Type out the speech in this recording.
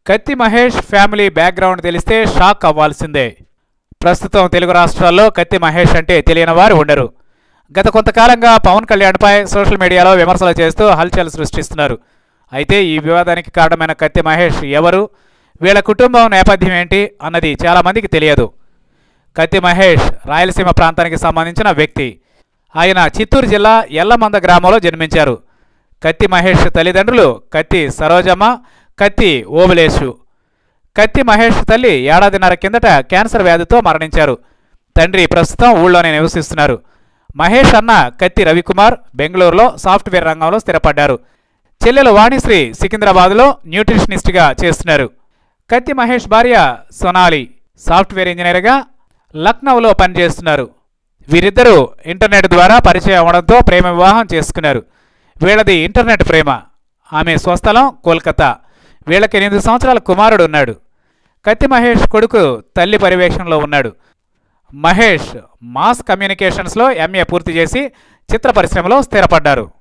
కత్తి Mahesh family background తెలిస్తే shock అవ్వాల్సిందే ప్రస్తుతం తెలుగు రాష్ట్రాల్లో కత్తి మహేష్ అంటే తెలియని వారు ఉండరు గత కొంతకాలంగా పవన్ కళ్యాణ్పై సోషల్ మీడియాలో విమర్శలు చేస్తూ హల్చల్ సృష్టిస్తున్నారు అయితే ఈ వివాదానికి కారణమైన కత్తి మహేష్ ఎవరు వీళ్ళ కుటుంబం నేపథ్యం ఏంటి అన్నది చాలామందికి తెలియదు కత్తి మహేష్ రాయలసీమ ప్రాంతానికి సంబంధించిన వ్యక్తి ఆయన చిత్తూరు జిల్లా ఎల్లమంద గ్రామంలో జన్మించారు కత్తి మహేష్ తల్లిదండ్రులు కత్తి సరోజమ్మ కత్తి ఓబులేషు కత్తి మహేష్ తల్లి ఏడాదిన్నర కిందట క్యాన్సర్ వ్యాధితో మరణించారు తండ్రి ప్రస్తుతం ఊళ్ళోనే నివసిస్తున్నారు మహేష్ అన్న కత్తి రవికుమార్ బెంగళూరులో సాఫ్ట్వేర్ రంగంలో స్థిరపడ్డారు చెల్లెలు వాణిశ్రీ సికింద్రాబాద్లో న్యూట్రిషనిస్ట్గా చేస్తున్నారు కత్తి మహేష్ భార్య సొనాలి సాఫ్ట్వేర్ ఇంజనీర్గా లక్నోలో పనిచేస్తున్నారు వీరిద్దరూ ఇంటర్నెట్ ద్వారా పరిచయం అవడంతో ప్రేమ వివాహం చేసుకున్నారు వీళ్ళది ఇంటర్నెట్ ప్రేమ ఆమె స్వస్థలం కోల్కతా వీళ్ళకి ఎనిమిది సంవత్సరాల కుమారుడు ఉన్నాడు కత్తి మహేష్ కొడుకు తల్లి పర్యవేక్షణలో ఉన్నాడు మహేష్ మాస్ కమ్యూనికేషన్స్లో ఎంఏ పూర్తి చేసి చిత్ర పరిశ్రమలో స్థిరపడ్డారు